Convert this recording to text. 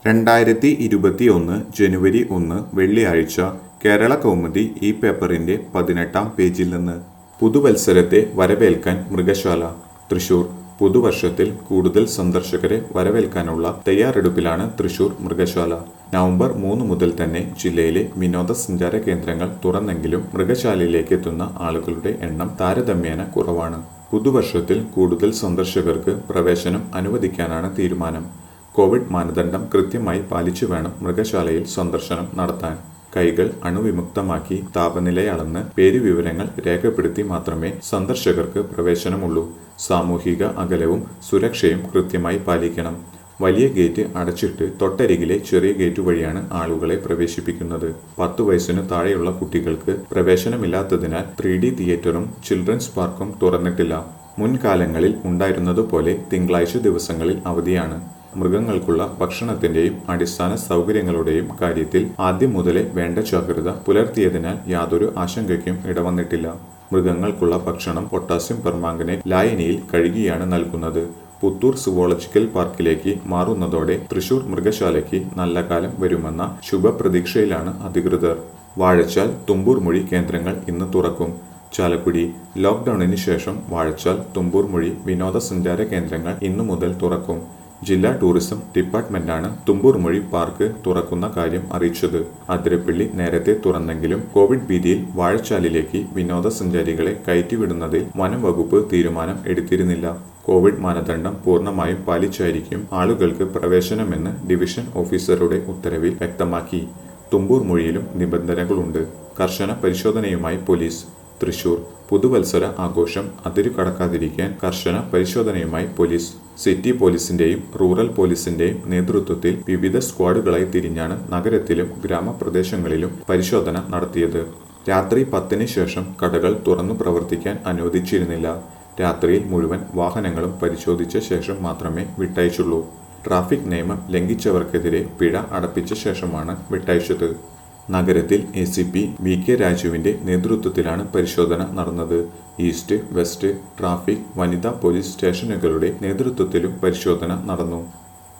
രണ്ടായിരത്തി ഇരുപത്തി ഒന്ന് ജനുവരി ഒന്ന് വെള്ളിയാഴ്ച കേരള കൗമുദി ഈ പേപ്പറിന്റെ പതിനെട്ടാം പേജിൽ നിന്ന് പുതുവത്സരത്തെ വരവേൽക്കാൻ മൃഗശാല തൃശൂർ പുതുവർഷത്തിൽ കൂടുതൽ സന്ദർശകരെ വരവേൽക്കാനുള്ള തയ്യാറെടുപ്പിലാണ് തൃശൂർ മൃഗശാല നവംബർ മൂന്ന് മുതൽ തന്നെ ജില്ലയിലെ വിനോദസഞ്ചാര കേന്ദ്രങ്ങൾ തുറന്നെങ്കിലും മൃഗശാലയിലേക്ക് എത്തുന്ന ആളുകളുടെ എണ്ണം താരതമ്യേന കുറവാണ് പുതുവർഷത്തിൽ കൂടുതൽ സന്ദർശകർക്ക് പ്രവേശനം അനുവദിക്കാനാണ് തീരുമാനം കോവിഡ് മാനദണ്ഡം കൃത്യമായി പാലിച്ചു വേണം മൃഗശാലയിൽ സന്ദർശനം നടത്താൻ കൈകൾ അണുവിമുക്തമാക്കി താപനിലയളന്ന് പേരുവിവരങ്ങൾ രേഖപ്പെടുത്തി മാത്രമേ സന്ദർശകർക്ക് പ്രവേശനമുള്ളൂ സാമൂഹിക അകലവും സുരക്ഷയും കൃത്യമായി പാലിക്കണം വലിയ ഗേറ്റ് അടച്ചിട്ട് തൊട്ടരികിലെ ചെറിയ ഗേറ്റ് വഴിയാണ് ആളുകളെ പ്രവേശിപ്പിക്കുന്നത് പത്തു വയസ്സിന് താഴെയുള്ള കുട്ടികൾക്ക് പ്രവേശനമില്ലാത്തതിനാൽ ത്രീ ഡി തിയേറ്ററും ചിൽഡ്രൻസ് പാർക്കും തുറന്നിട്ടില്ല മുൻകാലങ്ങളിൽ ഉണ്ടായിരുന്നതുപോലെ തിങ്കളാഴ്ച ദിവസങ്ങളിൽ അവധിയാണ് മൃഗങ്ങൾക്കുള്ള ഭക്ഷണത്തിന്റെയും അടിസ്ഥാന സൗകര്യങ്ങളുടെയും കാര്യത്തിൽ ആദ്യം മുതലേ വേണ്ട ജാഗ്രത പുലർത്തിയതിനാൽ യാതൊരു ആശങ്കയ്ക്കും ഇടവന്നിട്ടില്ല മൃഗങ്ങൾക്കുള്ള ഭക്ഷണം പൊട്ടാസ്യം പെർമാംഗനേറ്റ് ലായനിയിൽ കഴുകിയാണ് നൽകുന്നത് പുത്തൂർ സുവോളജിക്കൽ പാർക്കിലേക്ക് മാറുന്നതോടെ തൃശൂർ മൃഗശാലയ്ക്ക് നല്ല കാലം വരുമെന്ന ശുഭപ്രതീക്ഷയിലാണ് അധികൃതർ വാഴച്ചാൽ തുമ്പൂർ മൊഴി കേന്ദ്രങ്ങൾ ഇന്ന് തുറക്കും ചാലക്കുടി ലോക്ക്ഡൌണിന് ശേഷം വാഴച്ചാൽ തുമ്പൂർ മൊഴി വിനോദസഞ്ചാര കേന്ദ്രങ്ങൾ ഇന്നു മുതൽ തുറക്കും ജില്ലാ ടൂറിസം ഡിപ്പാർട്ട്മെന്റാണ് തുമ്പൂർ മൊഴി പാർക്ക് തുറക്കുന്ന കാര്യം അറിയിച്ചത് അതിരപ്പള്ളി നേരത്തെ തുറന്നെങ്കിലും കോവിഡ് ഭീതിയിൽ വാഴച്ചാലിലേക്ക് വിനോദസഞ്ചാരികളെ കയറ്റിവിടുന്നതിൽ വനം വകുപ്പ് തീരുമാനം എടുത്തിരുന്നില്ല കോവിഡ് മാനദണ്ഡം പൂർണ്ണമായും പാലിച്ചായിരിക്കും ആളുകൾക്ക് പ്രവേശനമെന്ന് ഡിവിഷൻ ഓഫീസറുടെ ഉത്തരവിൽ വ്യക്തമാക്കി തുമ്പൂർ മൊഴിയിലും നിബന്ധനകളുണ്ട് കർശന പരിശോധനയുമായി പോലീസ് തൃശൂർ പുതുവത്സര ആഘോഷം അതിരു കടക്കാതിരിക്കാൻ കർശന പരിശോധനയുമായി പോലീസ് സിറ്റി പോലീസിന്റെയും റൂറൽ പോലീസിന്റെയും നേതൃത്വത്തിൽ വിവിധ സ്ക്വാഡുകളായി തിരിഞ്ഞാണ് നഗരത്തിലും ഗ്രാമപ്രദേശങ്ങളിലും പരിശോധന നടത്തിയത് രാത്രി പത്തിന് ശേഷം കടകൾ തുറന്നു പ്രവർത്തിക്കാൻ അനുവദിച്ചിരുന്നില്ല രാത്രിയിൽ മുഴുവൻ വാഹനങ്ങളും പരിശോധിച്ച ശേഷം മാത്രമേ വിട്ടയച്ചുള്ളൂ ട്രാഫിക് നിയമം ലംഘിച്ചവർക്കെതിരെ പിഴ അടപ്പിച്ച ശേഷമാണ് വിട്ടയച്ചത് നഗരത്തിൽ A C P V K രാജുവിന്റെ നേതൃത്വത്തിലാണ് പരിശോധന നടന്നത് ഈസ്റ്റ് വെസ്റ്റ് ട്രാഫിക് വനിതാ പോലീസ് സ്റ്റേഷനുകളുടെ നേതൃത്വത്തിലും പരിശോധന നടന്നു